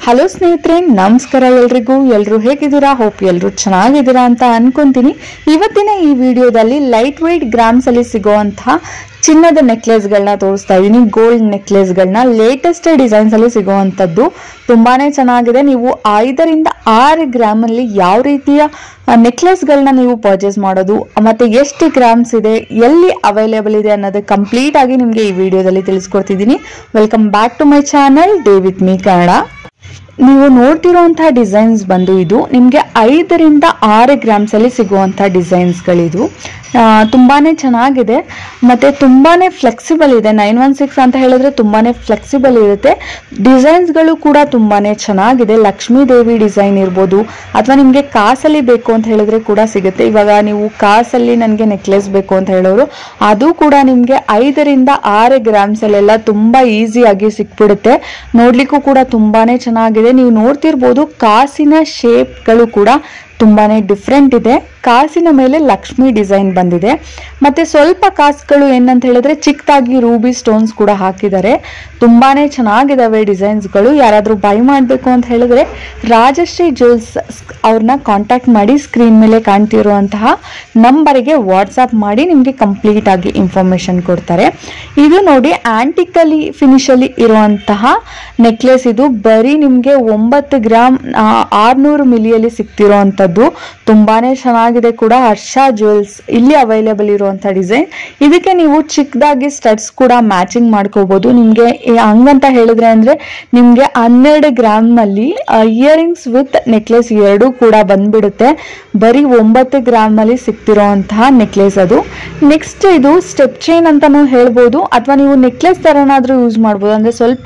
hello ಸ್ನೇಹಿತರೆ ನಮಸ್ಕಾರ ಎಲ್ರಿಗೂ ಎಲ್ಲರೂ ಹೇಗಿದ್ದೀರಾ ಹೋಪ್ ಎಲ್ಲರೂ ಚೆನ್ನಾಗಿದ್ದೀರಾ ಅಂತ ಅನ್ಕೊಂತೀನಿ ಇವತ್ತಿನ ಈ ವಿಡಿಯೋದಲ್ಲಿ ಲೈಟ್ ವೆಯ್ಟ್ ಗ್ರಾಮ್ಸ್ ಅಲ್ಲಿ ಸಿಗುವಂತಹ ಚಿನ್ನದ ನೆಕ್ಲೆಸ್ಗಳನ್ನ ತೋರಿಸ್ತಾ ಇದ್ದೀನಿ ಗೋಲ್ಡ್ ನೆಕ್ಲೆಸ್ಗಳನ್ನ ಲೇಟೆಸ್ಟ್ ಡಿಸೈನ್ಸ್ ಅಲ್ಲಿ ಸಿಗುವಂಥದ್ದು ತುಂಬಾನೇ ಚೆನ್ನಾಗಿದೆ ನೀವು ಐದರಿಂದ ಆರು ಗ್ರಾಮ್ ಅಲ್ಲಿ ಯಾವ ರೀತಿಯ ನೆಕ್ಲೆಸ್ಗಳನ್ನ ನೀವು ಪರ್ಚೇಸ್ ಮಾಡೋದು ಮತ್ತೆ ಎಷ್ಟು ಗ್ರಾಮ್ಸ್ ಇದೆ ಎಲ್ಲಿ ಅವೈಲೇಬಲ್ ಇದೆ ಅನ್ನೋದು ಕಂಪ್ಲೀಟ್ ಆಗಿ ನಿಮಗೆ ಈ ವಿಡಿಯೋದಲ್ಲಿ ತಿಳಿಸ್ಕೊಡ್ತಿದ್ದೀನಿ welcome back to my channel day with me Kannada ನೀವು ನೋಡ್ತಿರುವಂತಹ ಡಿಸೈನ್ಸ್ ಬಂದು ಇದು ನಿಮಗೆ ಐದರಿಂದ ಆರು ಗ್ರಾಮ್ಸ್ ಅಲ್ಲಿ ಸಿಗುವಂತಹ ಡಿಸೈನ್ಸ್ಗಳಿದು ತುಂಬಾನೇ ಚೆನ್ನಾಗಿದೆ ಮತ್ತೆ ತುಂಬಾನೇ ಫ್ಲೆಕ್ಸಿಬಲ್ ಇದೆ ನೈನ್ ಒನ್ ಸಿಕ್ಸ್ ಅಂತ ಹೇಳಿದ್ರೆ ತುಂಬಾನೇ ಫ್ಲೆಕ್ಸಿಬಲ್ ಇರುತ್ತೆ ಡಿಸೈನ್ಸ್ಗಳು ಕೂಡ ತುಂಬಾನೇ ಚೆನ್ನಾಗಿದೆ ಲಕ್ಷ್ಮೀ ದೇವಿ ಡಿಸೈನ್ ಇರ್ಬೋದು ಅಥವಾ ನಿಮಗೆ ಕಾಸಲ್ಲಿ ಬೇಕು ಅಂತ ಹೇಳಿದ್ರೆ ಕೂಡ ಸಿಗುತ್ತೆ ಇವಾಗ ನೀವು ಕಾಸಲ್ಲಿ ನನಗೆ ನೆಕ್ಲೆಸ್ ಬೇಕು ಅಂತ ಹೇಳೋರು ಅದು ಕೂಡ ನಿಮಗೆ ಐದರಿಂದ ಆರು ಗ್ರಾಮ್ಸ್ ಅಲ್ಲೆಲ್ಲ ತುಂಬಾ ಈಸಿಯಾಗಿ ಸಿಕ್ಬಿಡುತ್ತೆ ನೋಡ್ಲಿಕ್ಕೂ ಕೂಡ ತುಂಬಾನೇ ಚೆನ್ನಾಗಿದೆ ನೀವು ನೋಡ್ತಿರ್ಬೋದು ಕಾಸಿನ ಶೇಪ್ಗಳು ಕೂಡ ತುಂಬಾನೇ ಡಿಫ್ರೆಂಟ್ ಇದೆ ಕಾಸಿನ ಮೇಲೆ ಲಕ್ಷ್ಮಿ ಡಿಸೈನ್ ಬಂದಿದೆ ಮತ್ತೆ ಸ್ವಲ್ಪ ಕಾಸುಗಳು ಏನಂತ ಹೇಳಿದ್ರೆ ಚಿಕ್ಕದಾಗಿ ರೂಬಿ ಸ್ಟೋನ್ಸ್ ಕೂಡ ಹಾಕಿದ್ದಾರೆ ತುಂಬಾನೇ ಚೆನ್ನಾಗಿದಾವೆ ಡಿಸೈನ್ಸ್ಗಳು ಯಾರಾದರೂ ಬೈ ಮಾಡಬೇಕು ಅಂತ ಹೇಳಿದ್ರೆ ರಾಜಶ್ರೀ ಜ್ಯುವೆಲ್ಸ್ ಅವ್ರನ್ನ ಕಾಂಟ್ಯಾಕ್ಟ್ ಮಾಡಿ ಸ್ಕ್ರೀನ್ ಮೇಲೆ ಕಾಣ್ತಿರುವಂತಹ ನಂಬರಿಗೆ ವಾಟ್ಸಪ್ ಮಾಡಿ ನಿಮಗೆ ಕಂಪ್ಲೀಟ್ ಆಗಿ ಇನ್ಫಾರ್ಮೇಶನ್ ಕೊಡ್ತಾರೆ ಇದು ನೋಡಿ ಆಂಟಿಕಲಿ ಫಿನಿಶಲ್ಲಿ ಇರುವಂತಹ ನೆಕ್ಲೆಸ್ ಇದು ಬರೀ ನಿಮಗೆ ಒಂಬತ್ತು ಗ್ರಾಮ್ ಆರ್ನೂರು ಮಿಲಿಯಲ್ಲಿ ಸಿಗ್ತಿರೋವಂಥದ್ದು ತುಂಬಾನೇ ಚೆನ್ನಾಗಿದೆ ಕೂಡ ಹರ್ಷ ಜ್ಯುವೆಲ್ಸ್ ಇಲ್ಲಿ ಅವೈಲೇಬಲ್ ಇರುವಂಥ ಡಿಸೈನ್ ಇದಕ್ಕೆ ನೀವು ಚಿಕ್ಕದಾಗಿ ಸ್ಟಡ್ಸ್ ಕೂಡ ಮ್ಯಾಚಿಂಗ್ ಮಾಡ್ಕೋಬಹುದು ನಿಮಗೆ ಹಂಗಂತ ಹೇಳಿದ್ರೆ ಅಂದ್ರೆ ನಿಮಗೆ ಹನ್ನೆರಡು ಗ್ರಾಮ್ ನಲ್ಲಿ ಇಯರಿಂಗ್ಸ್ ವಿತ್ ನೆಕ್ಲೆಸ್ ಎರಡೂ ಕೂಡ ಬಂದ್ಬಿಡುತ್ತೆ ಬರೀ ಒಂಬತ್ತು ಗ್ರಾಮ್ ಅಲ್ಲಿ ಸಿಗ್ತಿರೋಂತಹ ನೆಕ್ಲೆಸ್ ಅದು ನೆಕ್ಸ್ಟ್ ಇದು ಸ್ಟೆಪ್ ಚೈನ್ ಅಂತಾನು ಹೇಳ್ಬೋದು ಅಥವಾ ನೀವು ನೆಕ್ಲೆಸ್ ತರನಾದ್ರೂ ಯೂಸ್ ಮಾಡ್ಬೋದು ಅಂದ್ರೆ ಸ್ವಲ್ಪ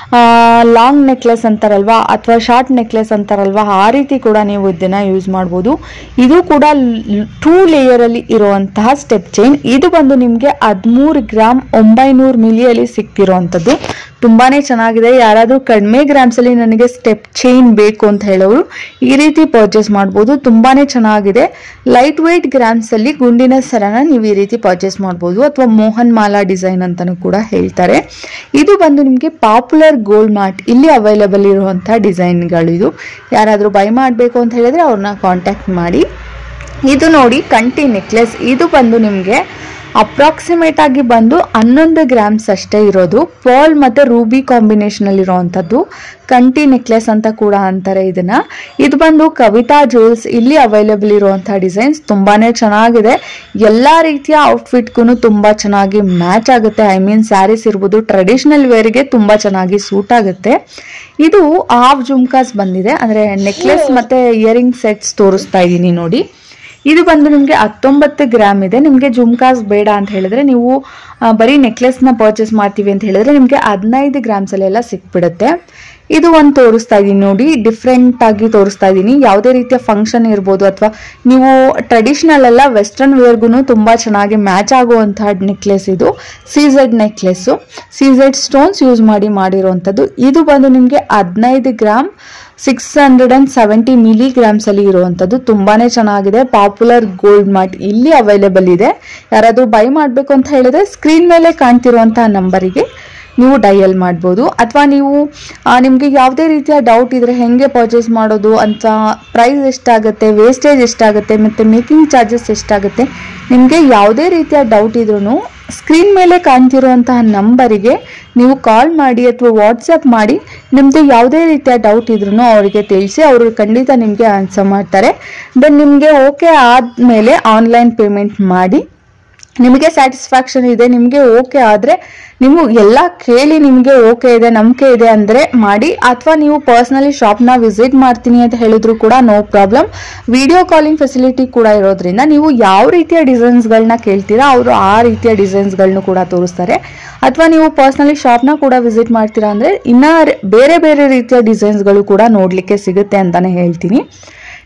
ಲಾಂಗ್ ನೆಕ್ಲೆಸ್ ಅಂತಾರಲ್ವಾ ಅಥವಾ ಶಾರ್ಟ್ ನೆಕ್ಲೆಸ್ ಅಂತಾರಲ್ವಾ ಆ ರೀತಿ ಕೂಡ ನೀವು ಇದನ್ನ ಯೂಸ್ ಮಾಡ್ಬೋದು ಇದು ಕೂಡ ಟೂ ಲೇಯರ್ ಅಲ್ಲಿ ಇರುವಂತಹ ಸ್ಟೆಪ್ ಚೈನ್ ಇದು ಬಂದು ನಿಮಗೆ ಹದಿಮೂರು ಗ್ರಾಮ್ ಒಂಬೈನೂರು ಮಿಲಿಯಲ್ಲಿ ಸಿಗ್ತಿರೋವಂಥದ್ದು ತುಂಬಾನೇ ಚೆನ್ನಾಗಿದೆ ಯಾರಾದರೂ ಕಡಿಮೆ ಗ್ರಾಮ್ಸ್ ಅಲ್ಲಿ ನನಗೆ ಸ್ಟೆಪ್ ಚೈನ್ ಬೇಕು ಅಂತ ಹೇಳೋರು ಈ ರೀತಿ ಪರ್ಚೇಸ್ ಮಾಡ್ಬೋದು ತುಂಬಾನೇ ಚೆನ್ನಾಗಿದೆ ಲೈಟ್ ವೆಯ್ಟ್ ಗ್ರಾಮ್ಸ್ ಅಲ್ಲಿ ಗುಂಡಿನ ಸರನ ನೀವು ಈ ರೀತಿ ಪರ್ಚೇಸ್ ಮಾಡ್ಬೋದು ಅಥವಾ ಮೋಹನ್ ಮಾಲಾ ಡಿಸೈನ್ ಅಂತಾನೂ ಕೂಡ ಹೇಳ್ತಾರೆ ಇದು ಬಂದು ನಿಮಗೆ ಪಾಪ್ಯುಲರ್ ಗೋಲ್ಡ್ ಮಾರ್ಟ್ ಇಲ್ಲಿ ಅವೈಲೇಬಲ್ ಇರುವಂತಹ ಡಿಸೈನ್ಗಳು ಇದು ಯಾರಾದರೂ ಬೈ ಮಾಡಬೇಕು ಅಂತ ಹೇಳಿದ್ರೆ ಅವ್ರನ್ನ ಕಾಂಟ್ಯಾಕ್ಟ್ ಮಾಡಿ ಇದು ನೋಡಿ ಕಂಟಿ ನೆಕ್ಲೆಸ್ ಇದು ಬಂದು ನಿಮಗೆ ಅಪ್ರಾಕ್ಸಿಮೇಟ್ ಆಗಿ ಬಂದು ಹನ್ನೊಂದು ಗ್ರಾಮ್ಸ್ ಅಷ್ಟೇ ಇರೋದು ಪರ್ಲ್ ಮತ್ತು ರೂಬಿ ಕಾಂಬಿನೇಷನ್ ಅಲ್ಲಿ ಇರುವಂಥದ್ದು ಕಂಟಿ ನೆಕ್ಲೆಸ್ ಅಂತ ಕೂಡ ಅಂತಾರೆ ಇದನ್ನ ಇದು ಬಂದು ಕವಿತಾ ಜ್ಯುವೆಲ್ಸ್ ಇಲ್ಲಿ ಅವೈಲೇಬಲ್ ಇರುವಂತಹ ಡಿಸೈನ್ಸ್ ತುಂಬಾನೇ ಚೆನ್ನಾಗಿದೆ ಎಲ್ಲಾ ರೀತಿಯ ಔಟ್ಫಿಟ್ಗೂ ತುಂಬಾ ಚೆನ್ನಾಗಿ ಮ್ಯಾಚ್ ಆಗುತ್ತೆ ಐ ಮೀನ್ ಸ್ಯಾರೀಸ್ ಇರ್ಬೋದು ಟ್ರೆಡಿಷನಲ್ ವೇರ್ಗೆ ತುಂಬಾ ಚೆನ್ನಾಗಿ ಸೂಟ್ ಆಗುತ್ತೆ ಇದು ಹಾಫ್ ಜುಮ್ಕಾಸ್ ಬಂದಿದೆ ಅಂದ್ರೆ ನೆಕ್ಲೆಸ್ ಮತ್ತೆ ಇಯರಿಂಗ್ ಸೆಟ್ಸ್ ತೋರಿಸ್ತಾ ಇದ್ದೀನಿ ನೋಡಿ ಇದು ಬಂದು ನಿಮಗೆ ಹತ್ತೊಂಬತ್ತು ಗ್ರಾಮ್ ಇದೆ ನಿಮಗೆ ಜುಮ್ಕಾಸ್ ಬೇಡ ಅಂತ ಹೇಳಿದ್ರೆ ನೀವು ಆ, ಬರೀ ನೆಕ್ಲೆಸ್ನ ಪರ್ಚೇಸ್ ಮಾಡ್ತೀವಿ ಅಂತ ಹೇಳಿದ್ರೆ ನಿಮಗೆ ಹದಿನೈದು ಗ್ರಾಮ್ಸ್ ಅಲ್ಲೆಲ್ಲ ಸಿಕ್ಬಿಡುತ್ತೆ ಇದು ಒಂದು ತೋರಿಸ್ತಾ ಇದ್ದೀನಿ ನೋಡಿ ಡಿಫ್ರೆಂಟ್ ಆಗಿ ತೋರಿಸ್ತಾ ಇದ್ದೀನಿ ಯಾವುದೇ ರೀತಿಯ ಫಂಕ್ಷನ್ ಇರ್ಬೋದು ಅಥವಾ ನೀವು ಟ್ರೆಡಿಷನಲ್ ಎಲ್ಲ ವೆಸ್ಟರ್ನ್ ವೇರ್ಗೂ ತುಂಬಾ ಚೆನ್ನಾಗಿ ಮ್ಯಾಚ್ ಆಗುವಂತಹ ನೆಕ್ಲೆಸ್ ಇದು ಸೀಸೆಡ್ ನೆಕ್ಲೆಸ್ಸು ಸೀಸೆಡ್ ಸ್ಟೋನ್ಸ್ ಯೂಸ್ ಮಾಡಿ ಮಾಡಿರುವಂಥದ್ದು ಇದು ಬಂದು ನಿಮಗೆ ಹದಿನೈದು gram six hundred and seventy milligrams ಅಲ್ಲಿ ಇರುವಂಥದ್ದು ತುಂಬಾನೇ ಚೆನ್ನಾಗಿದೆ ಪಾಪ್ಯುಲರ್ ಗೋಲ್ಡ್ ಮಾರ್ಟ್ ಇಲ್ಲಿ ಅವೈಲೇಬಲ್ ಇದೆ ಯಾರಾದರೂ ಬೈ ಮಾಡಬೇಕು ಅಂತ ಹೇಳಿದ್ರೆ ಸ್ಕ್ರೀನ್ ಮೇಲೆ ಕಾಣ್ತಿರುವಂತಹ ನಂಬರಿಗೆ ನೀವು ಡಯಲ್ ಮಾಡ್ಬೋದು ಅಥವಾ ನೀವು ನಿಮಗೆ ಯಾವುದೇ ರೀತಿಯ ಡೌಟ್ ಇದ್ರೆ ಹೆಂಗೆ ಪರ್ಚೇಸ್ ಮಾಡೋದು ಅಂತ ಪ್ರೈಸ್ ಎಷ್ಟಾಗುತ್ತೆ ವೇಸ್ಟೇಜ್ ಎಷ್ಟಾಗುತ್ತೆ ಮತ್ತು ಮೇಕಿಂಗ್ ಚಾರ್ಜಸ್ ಎಷ್ಟಾಗುತ್ತೆ ನಿಮಗೆ ಯಾವುದೇ ರೀತಿಯ ಡೌಟ್ ಇದ್ರೂ ಸ್ಕ್ರೀನ್ ಮೇಲೆ ಕಾಣ್ತಿರುವಂತಹ ನಂಬರಿಗೆ ನೀವು ಕಾಲ್ ಮಾಡಿ ಅಥವಾ ವಾಟ್ಸಪ್ ಮಾಡಿ ನಿಮ್ಮದು ಯಾವುದೇ ರೀತಿಯ ಡೌಟ್ ಇದ್ರೂ ಅವರಿಗೆ ತಿಳಿಸಿ ಅವರು ಖಂಡಿತ ನಿಮಗೆ ಆನ್ಸರ್ ಮಾಡ್ತಾರೆ ದೆನ್ ನಿಮಗೆ ಓಕೆ ಆದಮೇಲೆ ಆನ್ಲೈನ್ ಪೇಮೆಂಟ್ ಮಾಡಿ ನಿಮಗೆ ಸ್ಯಾಟಿಸ್ಫ್ಯಾಕ್ಷನ್ ಇದೆ ನಿಮಗೆ ಓಕೆ ಆದರೆ ನೀವು ಎಲ್ಲ ಕೇಳಿ ನಿಮಗೆ ಓಕೆ ಇದೆ ನಂಬಿಕೆ ಇದೆ ಅಂದರೆ ಮಾಡಿ ಅಥವಾ ನೀವು ಪರ್ಸ್ನಲಿ ಶಾಪ್ನ ವಿಸಿಟ್ ಮಾಡ್ತೀನಿ ಅಂತ ಹೇಳಿದ್ರು ಕೂಡ no problem video calling facility ಕೂಡ ಇರೋದ್ರಿಂದ ನೀವು ಯಾವ ರೀತಿಯ ಡಿಸೈನ್ಸ್ಗಳನ್ನ ಕೇಳ್ತೀರಾ ಅವರು ಆ ರೀತಿಯ ಡಿಸೈನ್ಸ್ಗಳನ್ನೂ ಕೂಡ ತೋರಿಸ್ತಾರೆ ಅಥವಾ ನೀವು ಪರ್ಸ್ನಲಿ ಶಾಪ್ನ ಕೂಡ ವಿಸಿಟ್ ಮಾಡ್ತೀರಾ ಅಂದರೆ ಇನ್ನ ಬೇರೆ ಬೇರೆ ರೀತಿಯ ಡಿಸೈನ್ಸ್ಗಳು ಕೂಡ ನೋಡಲಿಕ್ಕೆ ಸಿಗುತ್ತೆ ಅಂತಾನೆ ಹೇಳ್ತೀನಿ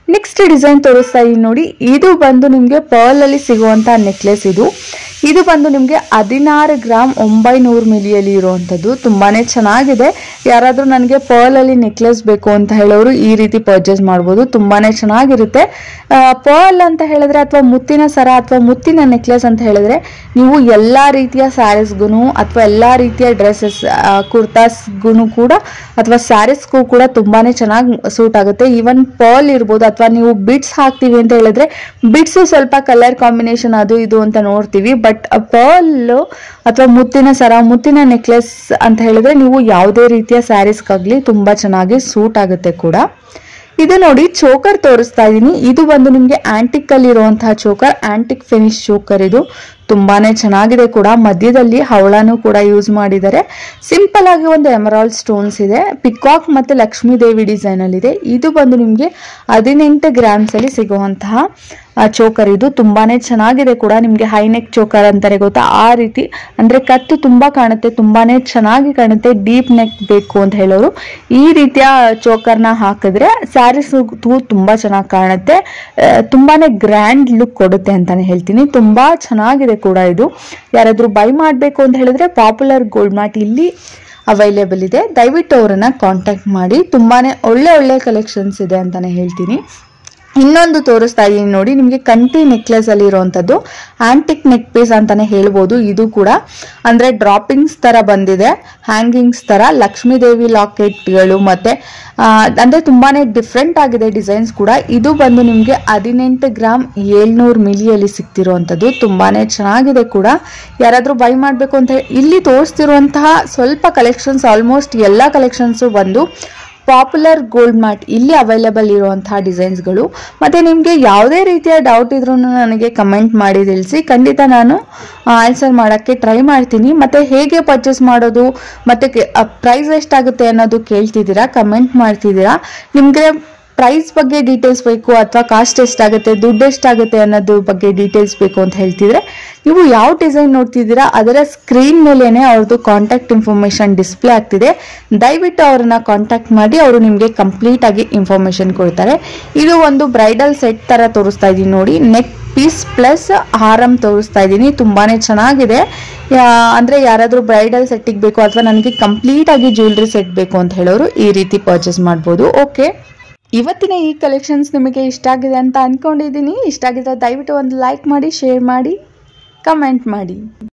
ನೆಕ್ಸ್ಟ್ ಡಿಸೈನ್ ತೋರಿಸ್ತಾ ಇದೀನಿ ನೋಡಿ ಇದು ಬಂದು ನಿಮಗೆ ಪರ್ಲ್ ಅಲ್ಲಿ ಸಿಗುವಂತ ನೆಕ್ಲೆಸ್ ಇದು ಇದು ಬಂದು ನಿಮಗೆ ಹದಿನಾರು ಗ್ರಾಮ್ ಒಂಬೈನೂರು ಮಿಲಿಯಲ್ಲಿ ಇರುವಂಥದ್ದು ತುಂಬಾನೇ ಚೆನ್ನಾಗಿದೆ ಯಾರಾದರೂ ನನಗೆ ಪರ್ಲ್ ಅಲ್ಲಿ ನೆಕ್ಲೆಸ್ ಬೇಕು ಅಂತ ಹೇಳೋರು ಈ ರೀತಿ ಪರ್ಚೇಸ್ ಮಾಡ್ಬೋದು ತುಂಬಾನೇ ಚೆನ್ನಾಗಿರುತ್ತೆ ಪರ್ಲ್ ಅಂತ ಹೇಳಿದ್ರೆ ಅಥವಾ ಮುತ್ತಿನ ಸರ ಅಥವಾ ಮುತ್ತಿನ ನೆಕ್ಲೆಸ್ ಅಂತ ಹೇಳಿದ್ರೆ ನೀವು ಎಲ್ಲಾ ರೀತಿಯ ಸ್ಯಾರೀಸ್ಗೂ ಅಥವಾ ಎಲ್ಲಾ ರೀತಿಯ ಡ್ರೆಸ್ಸಸ್ ಕುರ್ತಾಸ್ಗೂ ಕೂಡ ಅಥವಾ ಸ್ಯಾರೀಸ್ಗೂ ಕೂಡ ತುಂಬಾನೇ ಚೆನ್ನಾಗಿ ಸೂಟ್ ಆಗುತ್ತೆ ಈವನ್ ಪರ್ಲ್ ಇರ್ಬೋದು ಅಥವಾ ನೀವು ಬಿಟ್ಸ್ ಹಾಕ್ತೀವಿ ಅಂತ ಹೇಳಿದ್ರೆ ಬಿಟ್ಸ್ ಸ್ವಲ್ಪ ಕಲರ್ ಕಾಂಬಿನೇಷನ್ ಅದು ಇದು ಅಂತ ನೋಡ್ತೀವಿ ಬಟ್ ಪರ್ಲ್ ಅಥವಾ ಮುತ್ತಿನ ಸರ ಮುತ್ತಿನ ನೆಕ್ಲೆಸ್ ಅಂತ ಹೇಳಿದ್ರೆ ನೀವು ಯಾವುದೇ ರೀತಿಯ ಸ್ಯಾರೀಸ್ಗಾಗ್ಲಿ ತುಂಬಾ ಚೆನ್ನಾಗಿ ಸೂಟ್ ಆಗುತ್ತೆ ಕೂಡ ಇದು ನೋಡಿ ಚೋಕರ್ ತೋರಿಸ್ತಾ ಇದ್ದೀನಿ ಇದು ಬಂದು ನಿಮಗೆ ಆಂಟಿಕ್ ಅಲ್ಲಿ ಇರುವಂತಹ ಚೋಕರ್ ಆಂಟಿಕ್ ಫಿನಿಶ್ ಚೋಕರ್ ಇದು ತುಂಬಾನೇ ಚೆನ್ನಾಗಿದೆ ಕೂಡ ಮಧ್ಯದಲ್ಲಿ ಹವಳಾನು ಕೂಡ ಯೂಸ್ ಮಾಡಿದ್ದಾರೆ ಸಿಂಪಲ್ ಆಗಿ ಒಂದು ಎಮರಾಲ್ಡ್ ಸ್ಟೋನ್ಸ್ ಇದೆ ಪಿಕಾಕ್ ಮತ್ತೆ ಲಕ್ಷ್ಮೀ ದೇವಿ ಡಿಸೈನ್ ಅಲ್ಲಿ ಇದೆ ಇದು ಬಂದು ನಿಮಗೆ ಹದಿನೆಂಟು ಗ್ರಾಮ್ಸ್ ಅಲ್ಲಿ ಸಿಗುವಂತಹ ಚೋಕರ್ ಇದು ತುಂಬಾನೇ ಚೆನ್ನಾಗಿದೆ ಕೂಡ ನಿಮಗೆ ಹೈನೆಕ್ ಚೋಕರ್ ಅಂತಾರೆ ಗೊತ್ತಾ ಆ ರೀತಿ ಅಂದ್ರೆ ಕತ್ತು ತುಂಬಾ ಕಾಣುತ್ತೆ ತುಂಬಾನೇ ಚೆನ್ನಾಗಿ ಕಾಣುತ್ತೆ ಡೀಪ್ ನೆಕ್ ಬೇಕು ಅಂತ ಹೇಳೋರು ಈ ರೀತಿಯ ಚೋಕರ್ನ ಹಾಕಿದ್ರೆ ಸ್ಯಾರೀಸ್ ತುಂಬಾ ಚೆನ್ನಾಗಿ ಕಾಣುತ್ತೆ ಆ, ತುಂಬಾನೇ ಗ್ರ್ಯಾಂಡ್ ಲುಕ್ ಕೊಡುತ್ತೆ ಅಂತಾನೆ ಹೇಳ್ತೀನಿ ತುಂಬಾ ಚೆನ್ನಾಗಿದೆ ಕೂಡ ಇದು ಯಾರಾದ್ರೂ ಬೈ ಮಾಡಬೇಕು ಅಂತ ಹೇಳಿದ್ರೆ ಪಾಪ್ಯುಲರ್ ಗೋಲ್ಡ್ ಮಾರ್ಟ್ ಇಲ್ಲಿ ಅವೈಲೇಬಲ್ ಇದೆ ದಯವಿಟ್ಟು ಅವರನ್ನ ಕಾಂಟ್ಯಾಕ್ಟ್ ಮಾಡಿ ತುಂಬಾನೇ ಒಳ್ಳೆ ಒಳ್ಳೆ ಕಲೆಕ್ಷನ್ಸ್ ಇದೆ ಅಂತಾನೆ ಹೇಳ್ತೀನಿ ಇನ್ನೊಂದು ತೋರಿಸ್ತಾ ಇದೀನಿ ನೋಡಿ ನಿಮಗೆ ಕಂಟಿ ನೆಕ್ಲೆಸ್ ಅಲ್ಲಿ ಇರುವಂತದ್ದು ಆಂಟಿಕ್ ನೆಕ್ ಪೀಸ್ ಅಂತಾನೆ ಹೇಳ್ಬೋದು ಇದು ಕೂಡ ಅಂದ್ರೆ ಡ್ರಾಪಿಂಗ್ಸ್ ತರ ಬಂದಿದೆ ಹ್ಯಾಂಗಿಂಗ್ಸ್ ತರ ಲಕ್ಷ್ಮೀ ದೇವಿ ಲಾಕೆಟ್ಗಳು ಮತ್ತೆ ಆ, ಅಂದ್ರೆ ತುಂಬಾನೇ ಡಿಫ್ರೆಂಟ್ ಆಗಿದೆ ಡಿಸೈನ್ಸ್ ಕೂಡ ಇದು ಬಂದು ನಿಮಗೆ ಹದಿನೆಂಟು ಗ್ರಾಮ್ ಏಳ್ನೂರು ಮಿಲಿಯಲ್ಲಿ ಸಿಗ್ತಿರುವಂತದ್ದು ತುಂಬಾನೇ ಚೆನ್ನಾಗಿದೆ ಕೂಡ ಯಾರಾದ್ರೂ ಬೈ ಮಾಡಬೇಕು ಅಂತ ಹೇಳಿ ಇಲ್ಲಿ ತೋರಿಸ್ತಿರುವಂತಹ ಸ್ವಲ್ಪ ಕಲೆಕ್ಷನ್ಸ್ ಆಲ್ಮೋಸ್ಟ್ ಎಲ್ಲ ಕಲೆಕ್ಷನ್ಸು ಬಂದು ಪಾಪ್ಯುಲರ್ ಗೋಲ್ಡ್ ಮಾರ್ಟ್ ಇಲ್ಲಿ ಅವೈಲೇಬಲ್ ಇರುವಂತಹ ಡಿಸೈನ್ಸ್ಗಳು ಮತ್ತೆ ನಿಮಗೆ ಯಾವುದೇ ರೀತಿಯ ಡೌಟ್ ಇದ್ರೂ ನನಗೆ ಕಮೆಂಟ್ ಮಾಡಿ ತಿಳಿಸಿ ಖಂಡಿತ ನಾನು ಆನ್ಸರ್ ಮಾಡೋಕ್ಕೆ ಟ್ರೈ ಮಾಡ್ತೀನಿ ಮತ್ತೆ ಹೇಗೆ ಪರ್ಚೇಸ್ ಮಾಡೋದು ಮತ್ತೆ ಪ್ರೈಸ್ ಎಷ್ಟಾಗುತ್ತೆ ಅನ್ನೋದು ಕೇಳ್ತಿದ್ದೀರಾ ಕಮೆಂಟ್ ಮಾಡ್ತಿದ್ದೀರಾ ನಿಮಗೆ ಪ್ರೈಸ್ ಬಗ್ಗೆ ಡೀಟೇಲ್ಸ್ ಬೇಕು ಅಥವಾ ಕಾಸ್ಟ್ ಎಷ್ಟಾಗುತ್ತೆ ದುಡ್ಡು ಎಷ್ಟಾಗುತ್ತೆ ಅನ್ನೋದ್ರ ಬಗ್ಗೆ ಡೀಟೇಲ್ಸ್ ಬೇಕು ಅಂತ ಹೇಳ್ತಿದ್ರೆ ನೀವು ಯಾವ ಡಿಸೈನ್ ನೋಡ್ತಿದ್ದೀರಾ ಅದರ ಸ್ಕ್ರೀನ್ ಮೇಲೇನೆ ಅವ್ರದ್ದು ಕಾಂಟ್ಯಾಕ್ಟ್ ಇನ್ಫಾರ್ಮೇಶನ್ ಡಿಸ್ಪ್ಲೇ ಆಗ್ತಿದೆ ದಯವಿಟ್ಟು ಅವ್ರನ್ನ ಕಾಂಟ್ಯಾಕ್ಟ್ ಮಾಡಿ ಅವರು ನಿಮಗೆ ಕಂಪ್ಲೀಟ್ ಆಗಿ ಇನ್ಫಾರ್ಮೇಶನ್ ಕೊಡ್ತಾರೆ ಇದು ಒಂದು ಬ್ರೈಡಲ್ ಸೆಟ್ ತರ ತೋರಿಸ್ತಾ ಇದೀನಿ ನೋಡಿ ನೆಕ್ ಪೀಸ್ ಪ್ಲಸ್ ಹಾರಂ ತೋರಿಸ್ತಾ ಇದ್ದೀನಿ ತುಂಬಾನೇ ಚೆನ್ನಾಗಿದೆ ಯಾ- ಅಂದ್ರೆ ಯಾರಾದ್ರೂ ಬ್ರೈಡಲ್ ಸೆಟ್ಟಿಗೆ ಬೇಕು ಅಥವಾ ನನಗೆ ಕಂಪ್ಲೀಟ್ ಆಗಿ ಜ್ಯುವೆಲ್ರಿ ಸೆಟ್ ಬೇಕು ಅಂತ ಹೇಳೋರು ಈ ರೀತಿ ಪರ್ಚೇಸ್ ಮಾಡ್ಬೋದು ಓಕೆ ಇವತ್ತಿನ ಈ ಕಲೆಕ್ಷನ್ಸ್ ನಿಮಗೆ ಇಷ್ಟ ಆಗಿದೆ ಅಂತ ಅನ್ಕೊಂಡಿದ್ದೀನಿ ಇಷ್ಟ ಆಗಿದ್ರೆ ದಯವಿಟ್ಟು ಒಂದು ಲೈಕ್ ಮಾಡಿ ಶೇರ್ ಮಾಡಿ ಕಮೆಂಟ್ ಮಾಡಿ